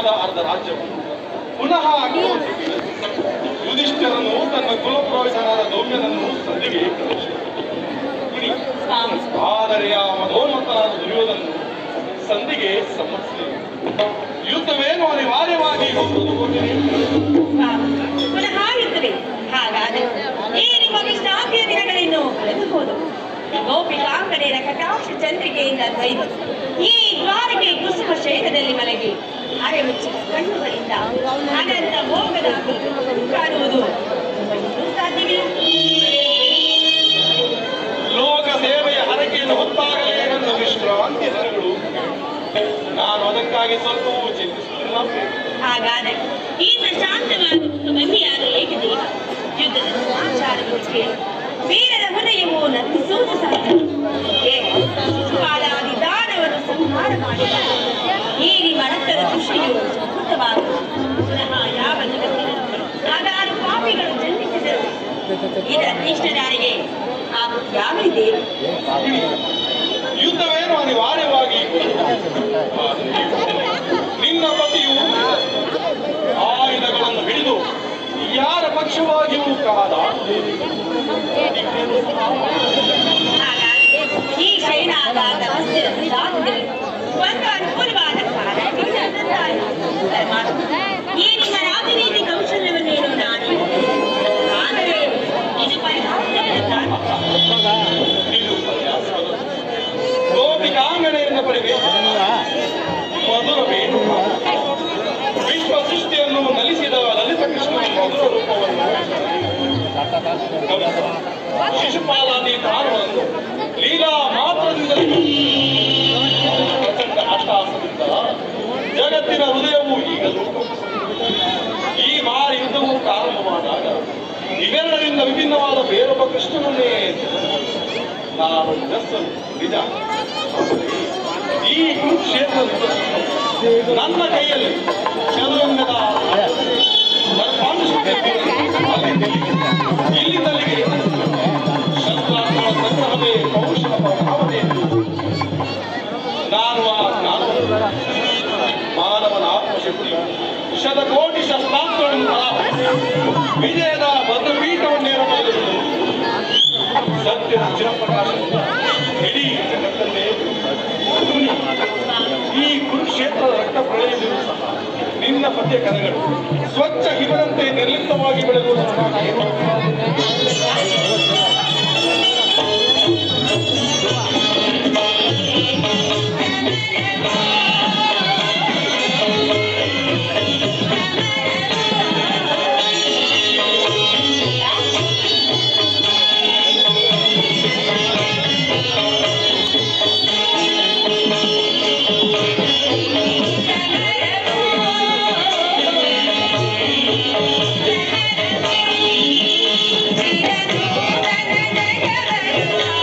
ಬೇಕಾದ ಅರ್ಧ ರಾಜ್ಯವನ್ನು ಪುನಃ ಯುಧಿಷ್ಠರನು ತನ್ನ ಕುಲಪುರೋಹಿತನಾದ ದೌಮ್ಯನನ್ನು ಸಂಧಿಗೆ ಇಡಿ. ಆದರೆ ಆ ಮಧೋನ್ಮತ್ತನಾದ ದುರ್ಯೋಧನನು ಸಂಧಿಗೆ ಸಮ್ಮತಿಸಲಿಲ್ಲ ಯುದ್ಧವೇನು ಅನಿವಾರ್ಯವಾಗಿ ಹೋಗುವುದು ಪುನಃ ಯುದ್ಧವೇ ಹಾಗಾದರೆ ಈ ನಿಮ್ಮ ವಿಶ್ರಾಂತಿಯ ದಿನಗಳಿನ್ನು ಕಳೆದು ಹೋದವು ಗೋಪಿಕಾಂಗನೆಯ ಕಟಾಕ್ಷ ಚಂದ್ರಿಕೆಯಿಂದ ಕೈದು ಈ ದ್ವಾರಕೆ ಕುಸುಮ ಶೈಲದಲ್ಲಿ ಮಲಗಿ ಅರೆ ಮುಚ್ಚಿದ ಕಣ್ಣುಗಳಿಂದ ಅನಂತ ಮೋಗದ ಕಾಣುವುದು ಇನ್ನೂ ಸಾಧ್ಯವಿಲ್ಲ ಲೋಕ ಸೇವೆಯ ಹರಕೆಯನ್ನು ಹೊತ್ತಾಗಲೇ ನನ್ನ ವಿಶ್ರಾಂತಿ ದಿನಗಳು ನಾನು ಅದಕ್ಕಾಗಿ ಸ್ವಲ್ಪವೂ ಚಿಂತಿಸುತ್ತಿಲ್ಲ ಹಾಗಾದರೆ ಈ ಪ್ರಶಾಂತವಾದ ಒಂದು ಮಹಿಯಾದ ಏಕದೇವ ಯುದ್ಧದ ಸಮಾಚಾರವನ್ನು ಕೇಳಿ ವೀರರ ಹೃದಯವು ನಂದಿಸುವುದು ಸಹಜ ಏಕೆ? ಶಿಶುಪಾಲಾದಿ ದಾನವನ್ನು ಸಂಹಾರ ಮಾಡಿದ ಈ ನಿಮ್ಮ ಅನಂತರ ದೃಷ್ಟಿಯು ಅದ್ಭುತವಾಗುವುದು ಪುನಃ ಯಾವ ಜಗತ್ತಿನ ಸಾಧಾರಣ ಪಾಪಿಗಳು ಜನ್ಮಿಸಿದರು ಇದರ ಕೃಷ್ಣನಾರಿಗೆ ಆ ಯಾವಿದೆ ಯುದ್ಧವೇನು ಅನಿವಾರ್ಯವಾಗಿ ನಿನ್ನ ಪತಿಯು ಆಯುಧಗಳನ್ನು ಹಿಡಿದು ಯಾರ ಪಕ್ಷವಾಗಿಯೂ ಕಾದ ಹಾಗಾದರೆ ಈ ಶೈನಾಗಾದ ಹಸ್ತಿನ ಸಾಧುಗಳು ಒಂದು ಅನುಕೂಲವಾದ ಕಾಲ ಪರಮಾತ್ಮ ಈ ನಿಮ್ಮ ರಾಜನೀತಿ ಕೌಶಲ್ಯವನ್ನೇನು ನಾನು ಆದರೆ ಇದು ಪರಿಹಾಸದ ಕಾಲ ಇದು ಪರ್ಯಾಸವಲ್ಲ. ಗೋಪಿಕಾಂಗಣೆಯನ್ನು ಪರಿವೇಶಿಸಿದ ಮಧುರವೇನು ವಿಶ್ವ ಸೃಷ್ಟಿಯನ್ನು ನಲಿಸಿದ ಲಲಿತ ಕೃಷ್ಣನ ಮಧುರ ರೂಪವನ್ನು ಗಮನಿಸ. ಶಿಶುಪಾಲಾದಿ ದಾನವನ್ನು ಲೀಲಾ ಮಾತ್ರದಿಂದಲೇ ಪ್ರಚಂಡ ಅಷ್ಟಾಸದಿಂದ ಜಗತ್ತಿನ ಹೃದಯವು ಈಗಲೂ ಈ ಬಾರಿ ಯುದ್ಧವು ಪ್ರಾರಂಭವಾದಾಗ ಇವೆರಡರಿಂದ ವಿಭಿನ್ನವಾದ ಬೇರೊಬ್ಬ ಕೃಷ್ಣನನ್ನೇ ನಾನು ಜಸ್ಸನು ನಿಜ ಈ ಕುರುಕ್ಷೇತ್ರದ ನನ್ನ ಕೈಯಲ್ಲಿ ಚದುರಂಗದ ಇಲ್ಲಿಂದಲ್ಲಿಗೆ ಶಸ್ತ್ರಾಸ್ತ್ರಗಳ ಸಂಗ್ರಹವೇ ಪೌರುಷದ ಪ್ರಭಾವವೇ ನಾನು ಆ ಜ್ಞಾನವನ್ನು ಮಾನವನ ಆತ್ಮಶಕ್ತಿಯು ಶತಕೋಟಿ ಶಸ್ತ್ರಾಸ್ತ್ರಗಳನ್ನು ಪರಾಹರಿಸಿ ವಿಜಯದ ಭದ್ರಪೀಠವನ್ನೇರಬಹುದು ಸತ್ಯದ ಚಿರಪ್ರಕಾಶದಿಂದ ಇಡೀ ಜಗತ್ತನ್ನೇ ಧ್ವನಿ. ಈ ಕುರುಕ್ಷೇತ್ರದ ರಕ್ತ ಪ್ರಳಯದಲ್ಲೂ ಸಹ ನಿನ್ನ ಪದ್ಯ ಕಥೆಗಳು ಸ್ವಚ್ಛ ಹಿಮದಂತೆ ನಿರ್ಲಿಪ್ತವಾಗಿ ಬೆಳೆದುವುದು ನನಗೆ ಿ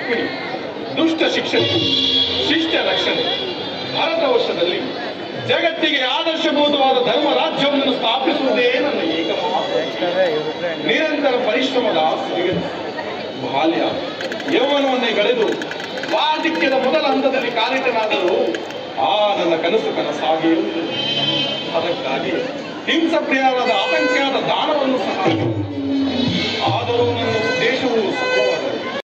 ರುಕ್ಮಿಣಿ ದುಷ್ಟ ಶಿಕ್ಷಣೆ ಶಿಷ್ಟ ರಕ್ಷಣೆ ಭಾರತ ವರ್ಷದಲ್ಲಿ ಜಗತ್ತಿಗೆ ಆದರ್ಶಭೂತವಾದ ಧರ್ಮ ರಾಜ್ಯವನ್ನು ಸ್ಥಾಪಿಸುವುದೇ ನನ್ನ ಏಕಮಾತ್ರ ನಿರಂತರ ಪರಿಶ್ರಮದ ಸಿರಿಗತಿ. ಬಾಲ್ಯ ಯೌವನವನ್ನೇ ಕಳೆದು ವಾರ್ಧಿಕ್ಯದ ಮೊದಲ ಹಂತದಲ್ಲಿ ಕಾಲಿಟನಾದರೂ ಆ ನನ್ನ ಕನಸು ಕನಸಾಗಿಯೂ ಅದಕ್ಕಾಗಿ ಹಿಂಸಪ್ರಿಯರಾದ ಅಸಂಖ್ಯಾತ ದಾನವನ್ನು ಸಹ